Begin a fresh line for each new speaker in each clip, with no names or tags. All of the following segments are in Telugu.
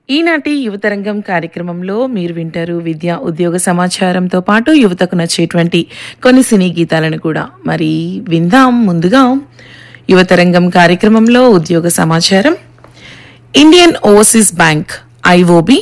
ఈనాటి యువతరంగం కార్యక్రమంలో మీరు వింటారు విద్య ఉద్యోగ సమాచారంతో పాటు యువతకు నచ్చేటువంటి కొన్ని సినీ గీతాలను కూడా మరి విందాం ముందుగా యువతరంగం కార్యక్రమంలో ఉద్యోగ సమాచారం ఇండియన్ ఓవర్సీస్ బ్యాంక్ ఐఓబి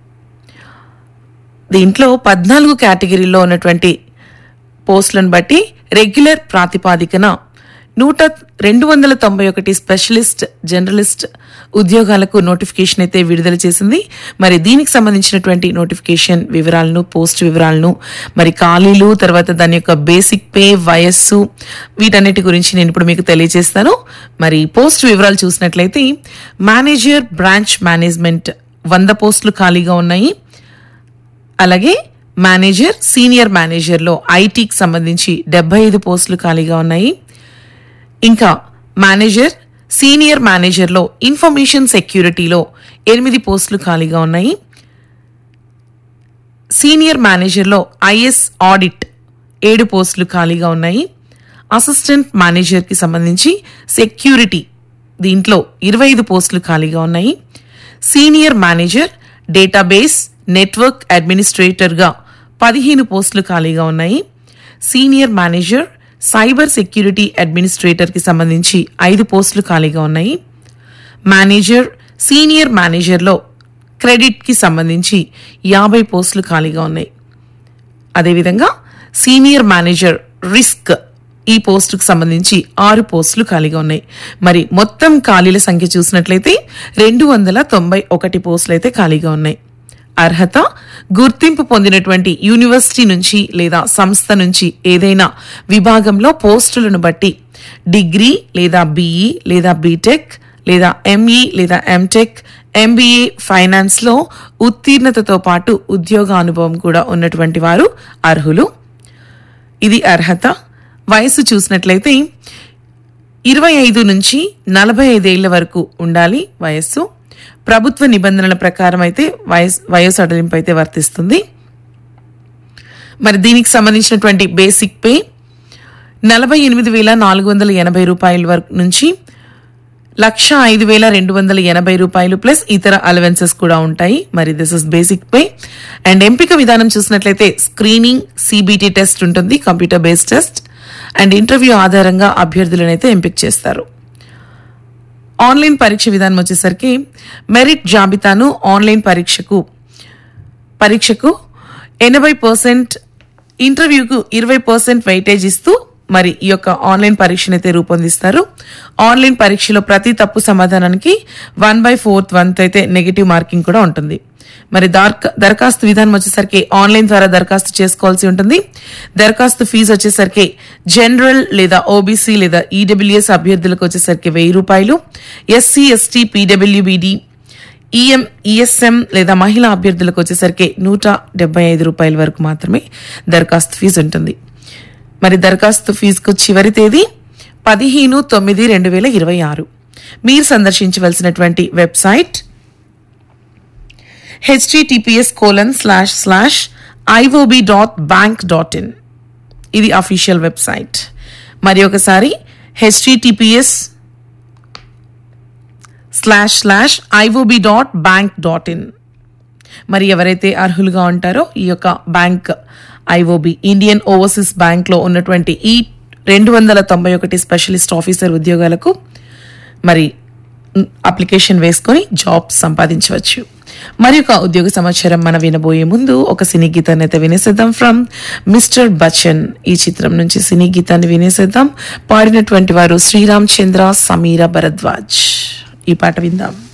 దీంట్లో పద్నాలుగు కేటగిరీలో ఉన్నటువంటి పోస్టులను బట్టి రెగ్యులర్ ప్రాతిపాదికన నూట రెండు వందల తొంభై ఒకటి స్పెషలిస్ట్ జర్నలిస్ట్ ఉద్యోగాలకు నోటిఫికేషన్ అయితే విడుదల చేసింది మరి దీనికి సంబంధించినటువంటి నోటిఫికేషన్ వివరాలను పోస్ట్ వివరాలను మరి ఖాళీలు తర్వాత దాని యొక్క బేసిక్ పే వయస్సు వీటన్నిటి గురించి నేను ఇప్పుడు మీకు తెలియజేస్తాను మరి పోస్ట్ వివరాలు చూసినట్లయితే మేనేజర్ బ్రాంచ్ మేనేజ్మెంట్ వంద పోస్టులు ఖాళీగా ఉన్నాయి అలాగే మేనేజర్ సీనియర్ మేనేజర్లో ఐటీకి సంబంధించి డెబ్బై ఐదు పోస్టులు ఖాళీగా ఉన్నాయి ఇంకా మేనేజర్ సీనియర్ మేనేజర్లో ఇన్ఫర్మేషన్ సెక్యూరిటీలో ఎనిమిది పోస్టులు ఖాళీగా ఉన్నాయి సీనియర్ మేనేజర్లో ఐఎస్ ఆడిట్ ఏడు పోస్టులు ఖాళీగా ఉన్నాయి అసిస్టెంట్ మేనేజర్కి సంబంధించి సెక్యూరిటీ దీంట్లో ఇరవై ఐదు పోస్టులు ఖాళీగా ఉన్నాయి సీనియర్ మేనేజర్ డేటాబేస్ నెట్వర్క్ అడ్మినిస్ట్రేటర్గా పదిహేను పోస్టులు ఖాళీగా ఉన్నాయి సీనియర్ మేనేజర్ సైబర్ సెక్యూరిటీ అడ్మినిస్ట్రేటర్కి సంబంధించి ఐదు పోస్టులు ఖాళీగా ఉన్నాయి మేనేజర్ సీనియర్ మేనేజర్లో క్రెడిట్కి సంబంధించి యాభై పోస్టులు ఖాళీగా ఉన్నాయి అదేవిధంగా సీనియర్ మేనేజర్ రిస్క్ ఈ పోస్టుకు సంబంధించి ఆరు పోస్టులు ఖాళీగా ఉన్నాయి మరి మొత్తం ఖాళీల సంఖ్య చూసినట్లయితే రెండు వందల తొంభై ఒకటి పోస్టులు అయితే ఖాళీగా ఉన్నాయి అర్హత గుర్తింపు పొందినటువంటి యూనివర్సిటీ నుంచి లేదా సంస్థ నుంచి ఏదైనా విభాగంలో పోస్టులను బట్టి డిగ్రీ లేదా బీఈ లేదా బీటెక్ లేదా ఎంఈ లేదా ఎంటెక్ ఎంబీఏ ఫైనాన్స్లో ఉత్తీర్ణతతో పాటు ఉద్యోగ అనుభవం కూడా ఉన్నటువంటి వారు అర్హులు ఇది అర్హత వయసు చూసినట్లయితే ఇరవై ఐదు నుంచి నలభై ఐదేళ్ల వరకు ఉండాలి వయస్సు ప్రభుత్వ నిబంధనల ప్రకారం అయితే వయస్ వయసు అడలింపు అయితే వర్తిస్తుంది మరి దీనికి సంబంధించినటువంటి బేసిక్ పే నలభై ఎనిమిది వేల నాలుగు వందల ఎనభై రూపాయల వరకు నుంచి లక్ష ఐదు వేల రెండు వందల ఎనభై రూపాయలు ప్లస్ ఇతర అలవెన్సెస్ కూడా ఉంటాయి మరి this is basic pay and ఎంపిక విధానం చూసినట్లయితే స్క్రీనింగ్ సిబిటి టెస్ట్ ఉంటుంది computer based test and interview ఆధారంగా అభ్యర్థులను అయితే ఎంపిక చేస్తారు ఆన్లైన్ పరీక్ష విధానం వచ్చేసరికి మెరిట్ జాబితాను ఆన్లైన్ పరీక్షకు పరీక్షకు ఎనభై పర్సెంట్ ఇంటర్వ్యూకు ఇరవై పర్సెంట్ వెయిటేజ్ ఇస్తూ మరి ఈ యొక్క ఆన్లైన్ పరీక్షను అయితే రూపొందిస్తారు ఆన్లైన్ పరీక్షలో ప్రతి తప్పు సమాధానానికి వన్ బై ఫోర్త్ వంత్ అయితే నెగిటివ్ మార్కింగ్ కూడా ఉంటుంది మరి దార్క దరఖాస్తు విధానం వచ్చేసరికి ఆన్లైన్ ద్వారా దరఖాస్తు చేసుకోవాల్సి ఉంటుంది దరఖాస్తు ఫీజు వచ్చేసరికి జనరల్ లేదా ఓబీసీ లేదా ఈడబ్ల్యూఎస్ అభ్యర్థులకు వచ్చేసరికి వెయ్యి రూపాయలు SC ST PWBD EM ESM లేదా మహిళా అభ్యర్థులకు వచ్చేసరికి నూట డెబ్బై ఐదు రూపాయల వరకు మాత్రమే దరఖాస్తు ఫీజు ఉంటుంది మరి దరఖాస్తు ఫీజుకు చివరి తేదీ పదిహేను తొమ్మిది రెండు వేల ఇరవై ఆరు మీరు సందర్శించవలసినటువంటి website HTTPS colon slash slash IOB dot bank dot in ఇది అఫీషియల్ వెబ్సైట్ మరి ఒకసారి HTTPS slash slash IOB dot bank dot in మరి ఎవరైతే అర్హులుగా ఉంటారో ఈ యొక్క బ్యాంక్ ఐఓబి ఇండియన్ ఓవర్సీస్ బ్యాంక్లో ఉన్నటువంటి ఈ రెండు వందల తొంభై ఒకటి స్పెషలిస్ట్ ఆఫీసర్ ఉద్యోగాలకు మరి అప్లికేషన్ వేసుకొని జాబ్ సంపాదించవచ్చు మరి ఒక ఉద్యోగ సమాచారం మన వినబోయే ముందు ఒక సినీ గీతాన్ని అయితే వినేసేద్దాం ఫ్రమ్ మిస్టర్ బచ్చన్ ఈ చిత్రం నుంచి సినీ గీతాన్ని వినేసేద్దాం పాడినటువంటి వారు శ్రీరామ్ చంద్ర సమీర భరద్వాజ్ ఈ పాట విందాం